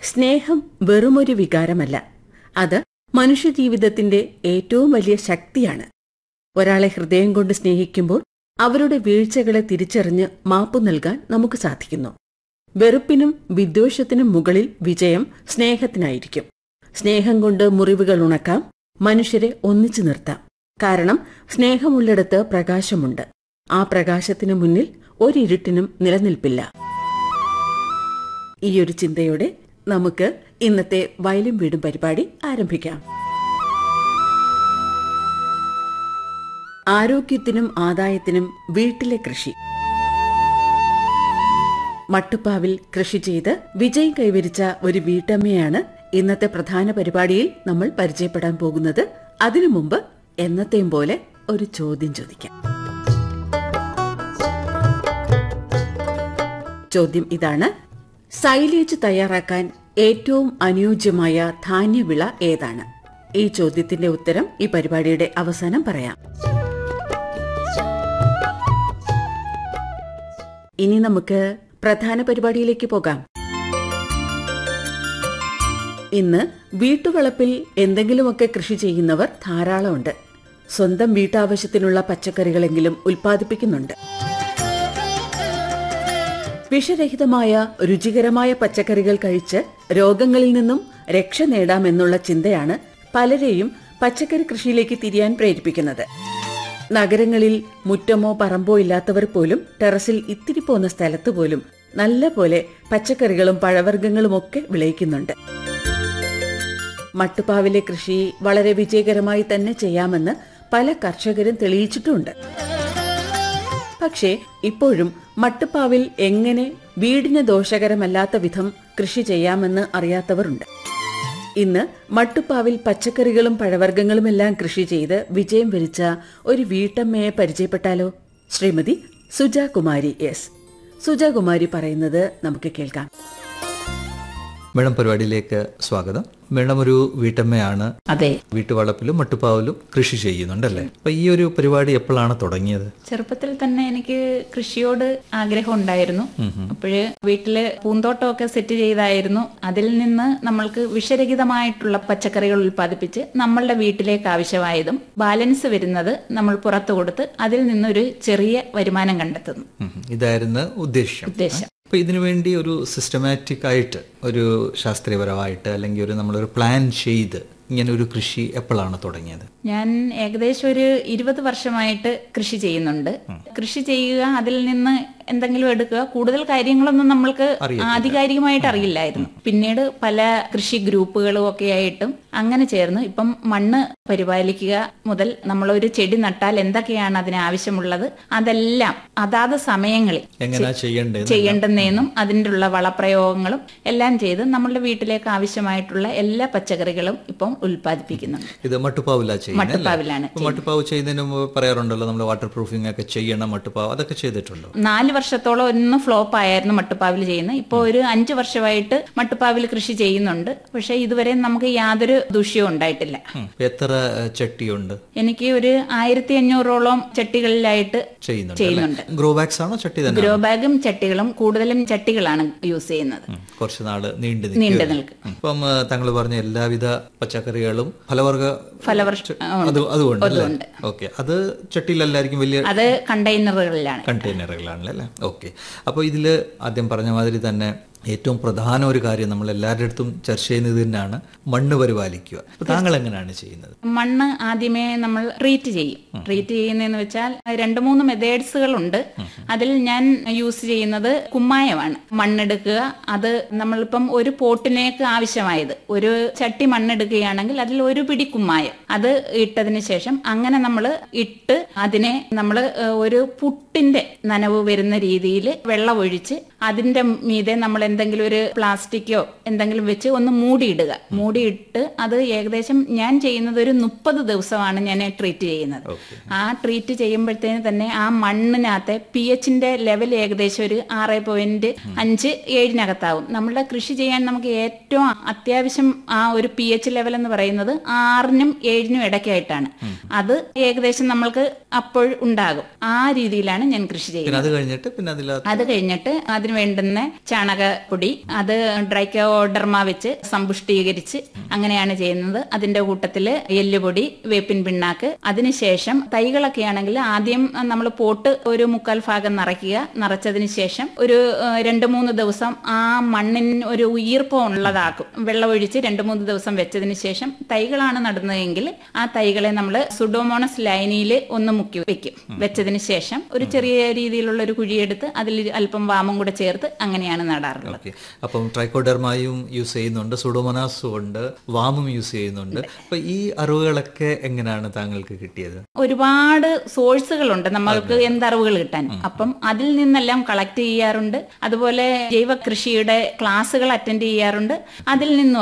സ്നേഹം വെറുമൊരു വികാരമല്ല അത് മനുഷ്യജീവിതത്തിന്റെ ഏറ്റവും വലിയ ശക്തിയാണ് ഒരാളെ ഹൃദയം കൊണ്ട് സ്നേഹിക്കുമ്പോൾ അവരുടെ വീഴ്ചകളെ തിരിച്ചറിഞ്ഞ് മാപ്പു നൽകാൻ നമുക്ക് സാധിക്കുന്നു വെറുപ്പിനും വിദ്വേഷത്തിനും മുകളിൽ വിജയം സ്നേഹത്തിനായിരിക്കും സ്നേഹം കൊണ്ട് മുറിവുകൾ ഉണക്കാം മനുഷ്യരെ ഒന്നിച്ചു നിർത്താം കാരണം സ്നേഹമുള്ളിടത്ത് പ്രകാശമുണ്ട് ആ പ്രകാശത്തിനു മുന്നിൽ ഒരിരുട്ടിനും നിലനിൽപ്പില്ല ഈയൊരു ചിന്തയോടെ നമുക്ക് ഇന്നത്തെ വയലും വീടും പരിപാടി ആരംഭിക്കാം ആരോഗ്യത്തിനും ആദായത്തിനും വീട്ടിലെ കൃഷി മട്ടുപ്പാവിൽ കൃഷി ചെയ്ത് വിജയം കൈവരിച്ച ഒരു വീട്ടമ്മയാണ് ഇന്നത്തെ പ്രധാന പരിപാടിയിൽ നമ്മൾ പരിചയപ്പെടാൻ പോകുന്നത് അതിനു മുമ്പ് എന്നത്തെയും പോലെ ഒരു ചോദ്യം ചോദിക്കാം ചോദ്യം ഇതാണ് സൈലേജ് തയ്യാറാക്കാൻ ഏറ്റവും അനുയോജ്യമായ ധാന്യവിള ഏതാണ് ഈ ചോദ്യത്തിന്റെ ഉത്തരം ഈ പരിപാടിയുടെ അവസാനം പറയാം ഇനി നമുക്ക് പ്രധാന പരിപാടിയിലേക്ക് പോകാം ഇന്ന് വീട്ടുവളപ്പിൽ എന്തെങ്കിലുമൊക്കെ കൃഷി ചെയ്യുന്നവർ ധാരാളമുണ്ട് സ്വന്തം വീട്ടാവശ്യത്തിനുള്ള പച്ചക്കറികളെങ്കിലും ഉൽപ്പാദിപ്പിക്കുന്നുണ്ട് വിഷരഹിതമായ രുചികരമായ പച്ചക്കറികൾ കഴിച്ച് രോഗങ്ങളിൽ നിന്നും രക്ഷ നേടാമെന്നുള്ള ചിന്തയാണ് പലരെയും പച്ചക്കറി കൃഷിയിലേക്ക് തിരിയാൻ പ്രേരിപ്പിക്കുന്നത് നഗരങ്ങളിൽ മുറ്റമോ പറമ്പോ ഇല്ലാത്തവർ പോലും ടെറസിൽ ഇത്തിരി പോന്ന സ്ഥലത്ത് പോലും നല്ല പോലെ പച്ചക്കറികളും പഴവർഗ്ഗങ്ങളും ഒക്കെ വിളയിക്കുന്നുണ്ട് മട്ടുപ്പാവിലെ കൃഷി വളരെ വിജയകരമായി തന്നെ ചെയ്യാമെന്ന് പല കർഷകരും തെളിയിച്ചിട്ടുമുണ്ട് പക്ഷേ ഇപ്പോഴും മട്ടുപ്പാവിൽ എങ്ങനെ വീടിന് ദോഷകരമല്ലാത്ത വിധം കൃഷി ചെയ്യാമെന്ന് അറിയാത്തവരുണ്ട് ഇന്ന് മട്ടുപ്പാവിൽ പച്ചക്കറികളും പഴവർഗ്ഗങ്ങളുമെല്ലാം കൃഷി ചെയ്ത് വിജയം വരിച്ച ഒരു വീട്ടമ്മയെ പരിചയപ്പെട്ടാലോ ശ്രീമതി സുജാകുമാരി എസ് സുജാകുമാരി പറയുന്നത് നമുക്ക് കേൾക്കാം മേഡം പരിപാടിയിലേക്ക് സ്വാഗതം മേഡം ഒരു വീട്ടമ്മയാണ് അതെ വീട്ടുവളപ്പിലും മട്ടുപ്പാവിലും കൃഷി ചെയ്യുന്നുണ്ടല്ലേ അപ്പൊ ഈ ഒരു പരിപാടി എപ്പോഴാണ് തുടങ്ങിയത് ചെറുപ്പത്തിൽ തന്നെ എനിക്ക് കൃഷിയോട് ആഗ്രഹം ഉണ്ടായിരുന്നു അപ്പോഴ് വീട്ടില് പൂന്തോട്ടമൊക്കെ സെറ്റ് ചെയ്തായിരുന്നു അതിൽ നിന്ന് നമ്മൾക്ക് വിഷരഹിതമായിട്ടുള്ള പച്ചക്കറികൾ ഉൽപ്പാദിപ്പിച്ച് നമ്മളുടെ വീട്ടിലേക്ക് ആവശ്യമായതും ബാലൻസ് വരുന്നത് നമ്മൾ പുറത്തു കൊടുത്ത് അതിൽ നിന്നൊരു ചെറിയ വരുമാനം കണ്ടെത്തുന്നു ഉം. ഇതായിരുന്നു ഉദ്ദേശ്യം ഉദ്ദേശം അപ്പൊ ഇതിനു വേണ്ടി ഒരു സിസ്റ്റമാറ്റിക് ആയിട്ട് ഒരു ശാസ്ത്രീയപരമായിട്ട് അല്ലെങ്കിൽ ഒരു നമ്മളൊരു പ്ലാൻ ചെയ്ത് ഇങ്ങനെ ഒരു കൃഷി എപ്പോഴാണ് തുടങ്ങിയത് ഞാൻ ഏകദേശം ഒരു ഇരുപത് വർഷമായിട്ട് കൃഷി ചെയ്യുന്നുണ്ട് കൃഷി ചെയ്യുക അതിൽ നിന്ന് എന്തെങ്കിലും എടുക്കുക കൂടുതൽ കാര്യങ്ങളൊന്നും നമ്മൾക്ക് ആധികാരികമായിട്ട് അറിയില്ലായിരുന്നു പിന്നീട് പല കൃഷി ഗ്രൂപ്പുകളും ഒക്കെ ആയിട്ടും അങ്ങനെ ചേർന്ന് ഇപ്പം മണ്ണ് പരിപാലിക്കുക മുതൽ നമ്മളൊരു ചെടി നട്ടാൽ എന്തൊക്കെയാണ് അതിന് ആവശ്യമുള്ളത് അതെല്ലാം അതാത് സമയങ്ങളിൽ എങ്ങനെയാ ചെയ്യേണ്ടത് ചെയ്യേണ്ടുന്നതെന്നും അതിൻ്റെ ഉള്ള വളപ്രയോഗങ്ങളും എല്ലാം ചെയ്ത് നമ്മളുടെ വീട്ടിലേക്ക് ആവശ്യമായിട്ടുള്ള എല്ലാ പച്ചക്കറികളും ഇപ്പം ഉൽപ്പാദിപ്പിക്കുന്നുണ്ട് ഇത് മട്ടുപ്പാവില ചെയ്യുന്നത് അല്ലേ? മട്ടുപ്പാവിലാണ് അപ്പൊ മട്ടുപ്പാവ് ചെയ്യുന്നതിന് മുമ്പ് പറയാറുണ്ടല്ലോ നമ്മൾ വാട്ടർ പ്രൂഫിംഗ് ഒക്കെ ചെയ്യണം മട്ടുപ്പാവ് അതൊക്കെ ചെയ്തിട്ടുണ്ടോ നാല് വർഷത്തോളം ഒന്ന് ഫ്ലോപ്പ് ആയിരുന്നു മട്ടുപ്പാവിൽ ചെയ്യുന്നത് ഇപ്പോൾ ഒരു അഞ്ച് വർഷമായിട്ട് മട്ടുപ്പാവിൽ കൃഷി ചെയ്യുന്നുണ്ട് പക്ഷെ ഇതുവരെ നമുക്ക് യാതൊരു ദൂഷ്യവും ഉണ്ടായിട്ടില്ല ഉം. എത്ര ഏഹ്, ചട്ടിയുണ്ട് എനിക്ക് ഒരു ആയിരത്തി അഞ്ഞൂറോളം ചട്ടികളിലായിട്ട് ചെയ്യുന്നുണ്ട് ചെയ്യുന്നുണ്ട് ഗ്രോ ബാഗ്സ് ആണോ ചട്ടി തന്നെ ഗ്രോ ബാഗും ചട്ടികളും കൂടുതലും ചട്ടികളാണ് യൂസ് ചെയ്യുന്നത് ഉം. കുറച്ച് നാള് നീണ്ടു നീണ്ടു നിൽക്കും നിൽക്കും ഇപ്പം താങ്കൾ പറഞ്ഞ എല്ലാവിധ പച്ചക്കറികളും ഫലവർഗ ഫലവർഷ അത് അതുകൊണ്ട് അല്ലേ ഓക്കെ അത് ചട്ടിയിലല്ലായിരിക്കും വലിയ അത് കണ്ടെയ്നറുകളിലാണ് കണ്ടെയ്നറുകളാണല്ലേ അല്ലേ ഓക്കെ അപ്പോൾ ഇതിൽ ആദ്യം പറഞ്ഞ മാതിരി തന്നെ ഏറ്റവും പ്രധാന ഒരു കാര്യം നമ്മൾ എല്ലാവരുടെ അടുത്തും ചർച്ച ചെയ്യുന്നത് തന്നെയാണ് മണ്ണ് പരിപാലിക്കുക അപ്പോൾ താങ്കൾ എങ്ങനെയാണ് ചെയ്യുന്നത് മണ്ണ് ആദ്യമേ നമ്മൾ ട്രീറ്റ് ചെയ്യും ട്രീറ്റ് ചെയ്യുന്നതെന്ന് വെച്ചാൽ രണ്ട് മൂന്ന് മെത്തേഡ്സുകൾ ഉണ്ട് അതിൽ ഞാൻ യൂസ് ചെയ്യുന്നത് കുമ്മായമാണ് മണ്ണെടുക്കുക അത് നമ്മളിപ്പം ഒരു പോട്ടിലേക്ക് ആവശ്യമായത് ഒരു ചട്ടി മണ്ണെടുക്കുകയാണെങ്കിൽ അതിൽ ഒരു പിടി കുമ്മായം അത് ഇട്ടതിന് ശേഷം അങ്ങനെ നമ്മൾ ഇട്ട് അതിനെ നമ്മൾ ഒരു പുട്ടിന്റെ നനവ് വരുന്ന രീതിയിൽ വെള്ളം ഒഴിച്ച് അതിന്റെ മീതെ നമ്മൾ എന്തെങ്കിലും ഒരു പ്ലാസ്റ്റിക്കോ എന്തെങ്കിലും വെച്ച് ഒന്ന് മൂടിയിടുക മൂടിയിട്ട് അത് ഏകദേശം ഞാൻ ചെയ്യുന്നത് ഒരു മുപ്പത് ദിവസമാണ് ഞാൻ ട്രീറ്റ് ചെയ്യുന്നത് ആ ട്രീറ്റ് ചെയ്യുമ്പോഴത്തേന് തന്നെ ആ മണ്ണിനകത്തെ പി എച്ചിന്റെ ലെവൽ ഏകദേശം ഒരു ആറ് പോയിന്റ് അഞ്ച് ഏഴിനകത്താവും നമ്മളുടെ കൃഷി ചെയ്യാൻ നമുക്ക് ഏറ്റവും അത്യാവശ്യം ആ ഒരു പി എച്ച് ലെവൽ എന്ന് പറയുന്നത് ആറിനും ഏഴിനും ഇടയ്ക്കായിട്ടാണ് അത് ഏകദേശം നമ്മൾക്ക് അപ്പോൾ ഉണ്ടാകും ആ രീതിയിലാണ് ഞാൻ കൃഷി ചെയ്യുന്നത് പിന്നെ അത് കഴിഞ്ഞിട്ട് പിന്നെ അതിൽ അത് കഴിഞ്ഞിട്ട് അതിന് വേണ്ടുന്ന ചാണക പൊടി അത് ഡ്രൈക്കോഡർമ വെച്ച് സമ്പുഷ്ടീകരിച്ച് അങ്ങനെയാണ് ചെയ്യുന്നത് അതിന്റെ കൂട്ടത്തില് എല്ലുപൊടി വേപ്പിൻ പിണ്ണാക്ക് അതിനുശേഷം തൈകളൊക്കെ ആണെങ്കിൽ ആദ്യം നമ്മൾ പോട്ട് ഒരു മുക്കാൽ ഭാഗം നിറയ്ക്കുക നിറച്ചതിന് ശേഷം ഒരു ഏഹ്, രണ്ട് മൂന്ന് ദിവസം ആ മണ്ണിന് ഒരു ഈർപ്പം ഉള്ളതാക്കും വെള്ളം ഒഴിച്ച് രണ്ട് മൂന്ന് ദിവസം വെച്ചതിന് ശേഷം തൈകളാണ് നടുന്നതെങ്കിൽ ആ തൈകളെ നമ്മൾ സുഡോമോണസ് ലൈനിയിൽ ഒന്ന് മുക്കി വെക്കും വെച്ചതിന് ശേഷം ഒരു ചെറിയ രീതിയിലുള്ള ഒരു കുഴിയെടുത്ത് അതിൽ അല്പം വാമും കൂടെ ചേർത്ത് അങ്ങനെയാണ് നടാറുള്ളത് ഓക്കെ അപ്പം ട്രൈക്കോഡർമായും യൂസ് ചെയ്യുന്നുണ്ട് സുഡോമോനാസും ഉണ്ട് വാമും യൂസ് ചെയ്യുന്നുണ്ട് അപ്പൊ ഈ അറിവുകളൊക്കെ എങ്ങനെയാണ് താങ്കൾക്ക് കിട്ടിയത് ഒരുപാട് സോഴ്സുകളുണ്ട് നമ്മൾക്ക് എന്തറിവുകൾ കിട്ടാൻ അപ്പം അതിൽ നിന്നെല്ലാം കളക്ട് ചെയ്യാറുണ്ട് അതുപോലെ ജൈവ കൃഷിയുടെ ക്ലാസ്സുകൾ അറ്റൻഡ് ചെയ്യാറുണ്ട് അതിൽ നിന്നും